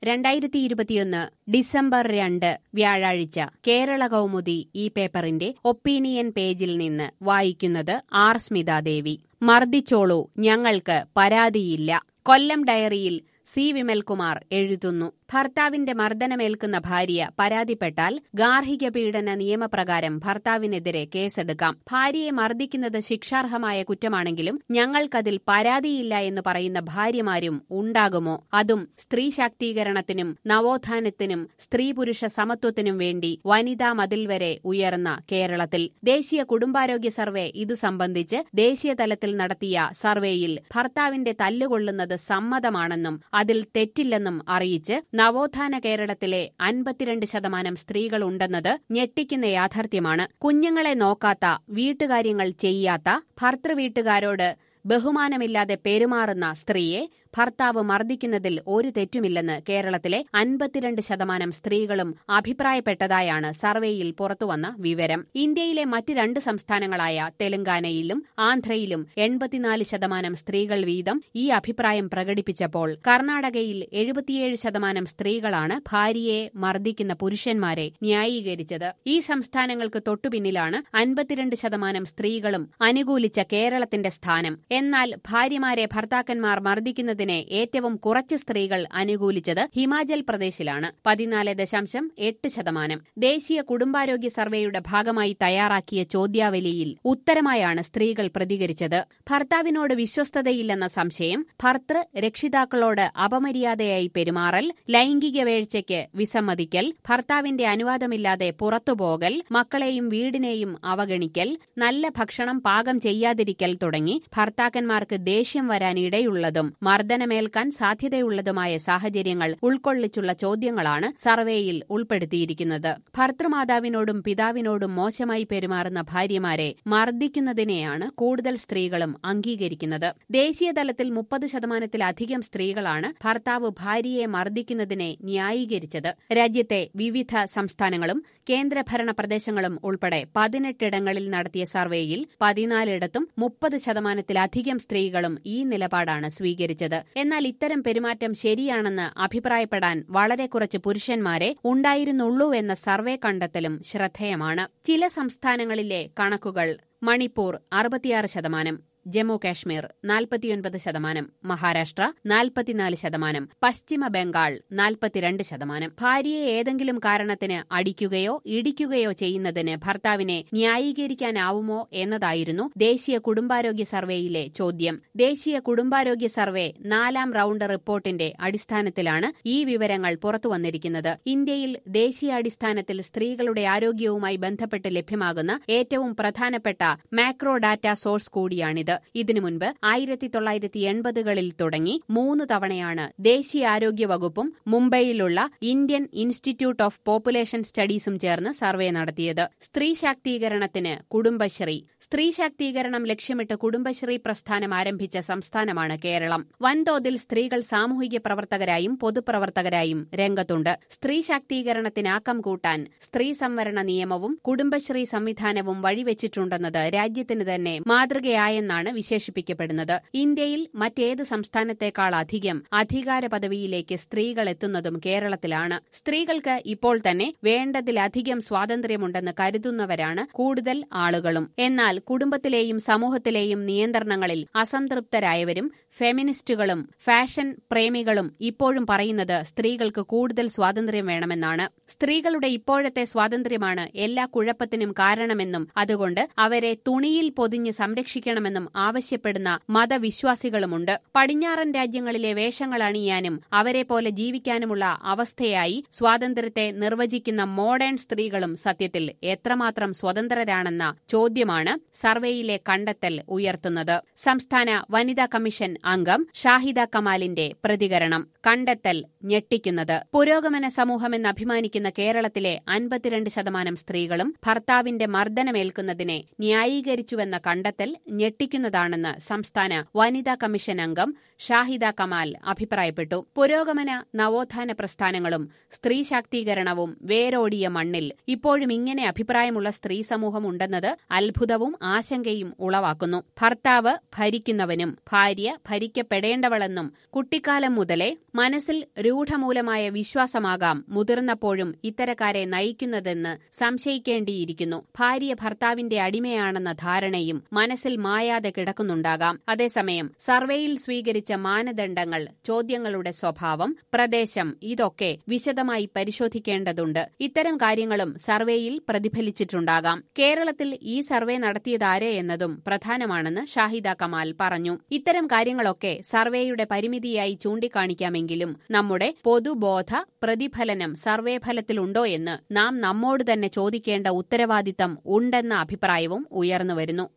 രണ്ടായിരത്തി ഇരുപത്തിയൊന്ന് ഡിസംബർ രണ്ട് വ്യാഴാഴ്ച കേരള കൗമുദി ഈ പേപ്പറിന്റെ ഒപ്പീനിയൻ പേജിൽ നിന്ന് വായിക്കുന്നത് ആർ സ്മിതാദേവി മർദിച്ചോളൂ ഞങ്ങൾക്ക് പരാതിയില്ല കൊല്ലം ഡയറിയിൽ സി വിമൽകുമാർ എഴുതുന്നു ഭർത്താവിന്റെ മർദ്ദനമേൽക്കുന്ന ഭാര്യ പരാതിപ്പെട്ടാൽ ഗാർഹിക പീഡന നിയമപ്രകാരം ഭർത്താവിനെതിരെ കേസെടുക്കാം ഭാര്യയെ മർദ്ദിക്കുന്നത് ശിക്ഷാർഹമായ കുറ്റമാണെങ്കിലും ഞങ്ങൾക്കതിൽ പരാതിയില്ല എന്ന് പറയുന്ന ഭാര്യമാരും ഉണ്ടാകുമോ അതും സ്ത്രീ ശാക്തീകരണത്തിനും നവോത്ഥാനത്തിനും സ്ത്രീ പുരുഷ സമത്വത്തിനും വേണ്ടി വനിതാ മതിൽ വരെ ഉയർന്ന കേരളത്തിൽ ദേശീയ കുടുംബാരോഗ്യ സർവേ ഇതു സംബന്ധിച്ച് ദേശീയ തലത്തിൽ നടത്തിയ സർവേയിൽ ഭർത്താവിന്റെ തല്ലുകൊള്ളുന്നത് സമ്മതമാണെന്നും അതിൽ തെറ്റില്ലെന്നും അറിയിച്ച് നവോത്ഥാന കേരളത്തിലെ അൻപത്തിരണ്ട് ശതമാനം സ്ത്രീകളുണ്ടെന്നത് ഞെട്ടിക്കുന്ന യാഥാർത്ഥ്യമാണ് കുഞ്ഞുങ്ങളെ നോക്കാത്ത വീട്ടുകാര്യങ്ങൾ ചെയ്യാത്ത ഭർത്തൃവീട്ടുകാരോട് ബഹുമാനമില്ലാതെ പെരുമാറുന്ന സ്ത്രീയെ ഭർത്താവ് മർദ്ദിക്കുന്നതിൽ ഒരു തെറ്റുമില്ലെന്ന് കേരളത്തിലെ അൻപത്തിരണ്ട് ശതമാനം സ്ത്രീകളും അഭിപ്രായപ്പെട്ടതായാണ് സർവേയിൽ പുറത്തുവന്ന വിവരം ഇന്ത്യയിലെ മറ്റ് രണ്ട് സംസ്ഥാനങ്ങളായ തെലങ്കാനയിലും ആന്ധ്രയിലും എൺപത്തിനാല് ശതമാനം സ്ത്രീകൾ വീതം ഈ അഭിപ്രായം പ്രകടിപ്പിച്ചപ്പോൾ കർണാടകയിൽ എഴുപത്തിയേഴ് ശതമാനം സ്ത്രീകളാണ് ഭാര്യയെ മർദ്ദിക്കുന്ന പുരുഷന്മാരെ ന്യായീകരിച്ചത് ഈ സംസ്ഥാനങ്ങൾക്ക് തൊട്ടുപിന്നിലാണ് അൻപത്തിരണ്ട് ശതമാനം സ്ത്രീകളും അനുകൂലിച്ച കേരളത്തിന്റെ സ്ഥാനം എന്നാൽ ഭാര്യമാരെ ഭർത്താക്കന്മാർ മർദ്ദിക്കുന്നതിനെ ഏറ്റവും കുറച്ച് സ്ത്രീകൾ അനുകൂലിച്ചത് ഹിമാചൽ പ്രദേശിലാണ് പതിനാല് ദശാംശം എട്ട് ശതമാനം ദേശീയ കുടുംബാരോഗ്യ സർവേയുടെ ഭാഗമായി തയ്യാറാക്കിയ ചോദ്യാവലിയിൽ ഉത്തരമായാണ് സ്ത്രീകൾ പ്രതികരിച്ചത് ഭർത്താവിനോട് വിശ്വസ്തതയില്ലെന്ന സംശയം ഭർത്തൃ രക്ഷിതാക്കളോട് അപമര്യാദയായി പെരുമാറൽ ലൈംഗിക വേഴ്ചയ്ക്ക് വിസമ്മതിക്കൽ ഭർത്താവിന്റെ അനുവാദമില്ലാതെ പുറത്തുപോകൽ മക്കളെയും വീടിനെയും അവഗണിക്കൽ നല്ല ഭക്ഷണം പാകം ചെയ്യാതിരിക്കൽ തുടങ്ങി ഭർത്താക്കന്മാർക്ക് ദേഷ്യം വരാനിടയുള്ളതും മർദ്ദനമേൽക്കാൻ സാധ്യതയുള്ളതുമായ സാഹചര്യങ്ങൾ ഉൾക്കൊള്ളിച്ചുള്ള ചോദ്യങ്ങളാണ് സർവേയിൽ ഉൾപ്പെടുത്തിയിരിക്കുന്നത് ഭർത്തൃമാതാവിനോടും പിതാവിനോടും മോശമായി പെരുമാറുന്ന ഭാര്യമാരെ മർദ്ദിക്കുന്നതിനെയാണ് കൂടുതൽ സ്ത്രീകളും അംഗീകരിക്കുന്നത് ദേശീയ തലത്തിൽ മുപ്പത് ശതമാനത്തിലധികം സ്ത്രീകളാണ് ഭർത്താവ് ഭാര്യയെ മർദ്ദിക്കുന്നതിനെ ന്യായീകരിച്ചത് രാജ്യത്തെ വിവിധ സംസ്ഥാനങ്ങളും കേന്ദ്രഭരണ പ്രദേശങ്ങളും ഉൾപ്പെടെ പതിനെട്ടിടങ്ങളിൽ നടത്തിയ സർവേയിൽ പതിനാലിടത്തും മുപ്പത് ശതമാനത്തിലധികം സ്ത്രീകളും ഈ നിലപാടാണ് സ്വീകരിച്ചത് എന്നാൽ ഇത്തരം പെരുമാറ്റം ശരിയാണെന്ന് അഭിപ്രായപ്പെടാൻ വളരെ കുറച്ച് പുരുഷന്മാരെ ഉണ്ടായിരുന്നുള്ളൂ എന്ന സർവേ കണ്ടെത്തലും ശ്രദ്ധേയമാണ് ചില സംസ്ഥാനങ്ങളിലെ കണക്കുകൾ മണിപ്പൂർ അറുപത്തിയാറ് ശതമാനം ജമ്മു കാശ്മീർ നാൽപ്പത്തിയൊൻപത് ശതമാനം മഹാരാഷ്ട്ര നാൽപ്പത്തിനാല് ശതമാനം പശ്ചിമ ബംഗാൾ നാൽപ്പത്തിരണ്ട് ശതമാനം ഭാര്യയെ ഏതെങ്കിലും കാരണത്തിന് അടിക്കുകയോ ഇടിക്കുകയോ ചെയ്യുന്നതിന് ഭർത്താവിനെ ന്യായീകരിക്കാനാവുമോ എന്നതായിരുന്നു ദേശീയ കുടുംബാരോഗ്യ സർവേയിലെ ചോദ്യം ദേശീയ കുടുംബാരോഗ്യ സർവേ നാലാം റൌണ്ട് റിപ്പോർട്ടിന്റെ അടിസ്ഥാനത്തിലാണ് ഈ വിവരങ്ങൾ പുറത്തുവന്നിരിക്കുന്നത് ഇന്ത്യയിൽ ദേശീയാടിസ്ഥാനത്തിൽ സ്ത്രീകളുടെ ആരോഗ്യവുമായി ബന്ധപ്പെട്ട് ലഭ്യമാകുന്ന ഏറ്റവും പ്രധാനപ്പെട്ട മാക്രോ ഡാറ്റ സോഴ്സ് കൂടിയാണിത് ഇതിനു മുൻപ് ആയിരത്തി തൊള്ളായിരത്തി എൺപതുകളിൽ തുടങ്ങി മൂന്ന് തവണയാണ് ദേശീയ ആരോഗ്യ വകുപ്പും മുംബൈയിലുള്ള ഇന്ത്യൻ ഇൻസ്റ്റിറ്റ്യൂട്ട് ഓഫ് പോപ്പുലേഷൻ സ്റ്റഡീസും ചേർന്ന് സർവേ നടത്തിയത് സ്ത്രീ ശാക്തീകരണത്തിന് കുടുംബശ്രീ സ്ത്രീ ശാക്തീകരണം ലക്ഷ്യമിട്ട് കുടുംബശ്രീ പ്രസ്ഥാനം ആരംഭിച്ച സംസ്ഥാനമാണ് കേരളം വൻതോതിൽ സ്ത്രീകൾ സാമൂഹിക പ്രവർത്തകരായും പൊതുപ്രവർത്തകരായും രംഗത്തുണ്ട് സ്ത്രീ ശാക്തീകരണത്തിന് ആക്കം കൂട്ടാൻ സ്ത്രീ സംവരണ നിയമവും കുടുംബശ്രീ സംവിധാനവും വഴിവെച്ചിട്ടുണ്ടെന്നത് രാജ്യത്തിന് തന്നെ മാതൃകയായെന്നാണ് വിശേഷിപ്പിക്കപ്പെടുന്നത് ഇന്ത്യയിൽ മറ്റേത് സംസ്ഥാനത്തേക്കാൾ അധികം അധികാര പദവിയിലേക്ക് സ്ത്രീകൾ എത്തുന്നതും കേരളത്തിലാണ് സ്ത്രീകൾക്ക് ഇപ്പോൾ തന്നെ വേണ്ടതിലധികം സ്വാതന്ത്ര്യമുണ്ടെന്ന് കരുതുന്നവരാണ് കൂടുതൽ ആളുകളും എന്നാൽ കുടുംബത്തിലെയും സമൂഹത്തിലെയും നിയന്ത്രണങ്ങളിൽ അസംതൃപ്തരായവരും ഫെമിനിസ്റ്റുകളും ഫാഷൻ പ്രേമികളും ഇപ്പോഴും പറയുന്നത് സ്ത്രീകൾക്ക് കൂടുതൽ സ്വാതന്ത്ര്യം വേണമെന്നാണ് സ്ത്രീകളുടെ ഇപ്പോഴത്തെ സ്വാതന്ത്ര്യമാണ് എല്ലാ കുഴപ്പത്തിനും കാരണമെന്നും അതുകൊണ്ട് അവരെ തുണിയിൽ പൊതിഞ്ഞ് സംരക്ഷിക്കണമെന്നും ആവശ്യപ്പെടുന്ന മതവിശ്വാസികളുമുണ്ട് പടിഞ്ഞാറൻ രാജ്യങ്ങളിലെ വേഷങ്ങൾ അണിയാനും അവരെ പോലെ ജീവിക്കാനുമുള്ള അവസ്ഥയായി സ്വാതന്ത്ര്യത്തെ നിർവചിക്കുന്ന മോഡേൺ സ്ത്രീകളും സത്യത്തിൽ എത്രമാത്രം സ്വതന്ത്രരാണെന്ന ചോദ്യമാണ് സർവേയിലെ കണ്ടെത്തൽ ഉയർത്തുന്നത് സംസ്ഥാന വനിതാ കമ്മീഷൻ അംഗം ഷാഹിദ കമാലിന്റെ പ്രതികരണം കണ്ടെത്തൽ ഞെട്ടിക്കുന്നത് പുരോഗമന സമൂഹമെന്ന് അഭിമാനിക്കുന്ന കേരളത്തിലെ അൻപത്തിരണ്ട് ശതമാനം സ്ത്രീകളും ഭർത്താവിന്റെ മർദ്ദനമേൽക്കുന്നതിനെ ന്യായീകരിച്ചുവെന്ന കണ്ടെത്തൽ ഞെട്ടിക്കുന്ന നശിപ്പിക്കുന്നതാണെന്ന് സംസ്ഥാന വനിതാ കമ്മീഷൻ അംഗം ഷാഹിദ കമാൽ അഭിപ്രായപ്പെട്ടു പുരോഗമന നവോത്ഥാന പ്രസ്ഥാനങ്ങളും സ്ത്രീ ശാക്തീകരണവും വേരോടിയ മണ്ണിൽ ഇപ്പോഴും ഇങ്ങനെ അഭിപ്രായമുള്ള സ്ത്രീ സമൂഹം ഉണ്ടെന്നത് അത്ഭുതവും ആശങ്കയും ഉളവാക്കുന്നു ഭർത്താവ് ഭരിക്കുന്നവനും ഭാര്യ ഭരിക്കപ്പെടേണ്ടവളെന്നും കുട്ടിക്കാലം മുതലേ മനസ്സിൽ രൂഢമൂലമായ വിശ്വാസമാകാം മുതിർന്നപ്പോഴും ഇത്തരക്കാരെ നയിക്കുന്നതെന്ന് സംശയിക്കേണ്ടിയിരിക്കുന്നു ഭാര്യ ഭർത്താവിന്റെ അടിമയാണെന്ന ധാരണയും മനസ്സിൽ മായാതെ കിടക്കുന്നുണ്ടാകാം അതേസമയം സർവേയിൽ സ്വീകരിച്ച മാനദണ്ഡങ്ങൾ ചോദ്യങ്ങളുടെ സ്വഭാവം പ്രദേശം ഇതൊക്കെ വിശദമായി പരിശോധിക്കേണ്ടതുണ്ട് ഇത്തരം കാര്യങ്ങളും സർവേയിൽ പ്രതിഫലിച്ചിട്ടുണ്ടാകാം കേരളത്തിൽ ഈ സർവേ നടത്തിയതാരെ എന്നതും പ്രധാനമാണെന്ന് ഷാഹിദ കമാൽ പറഞ്ഞു ഇത്തരം കാര്യങ്ങളൊക്കെ സർവേയുടെ പരിമിതിയായി ചൂണ്ടിക്കാണിക്കാമെങ്കിലും നമ്മുടെ പൊതുബോധ പ്രതിഫലനം സർവേ ഫലത്തിലുണ്ടോ എന്ന് നാം നമ്മോട് തന്നെ ചോദിക്കേണ്ട ഉത്തരവാദിത്തം ഉണ്ടെന്ന അഭിപ്രായവും ഉയർന്നുവരുന്നു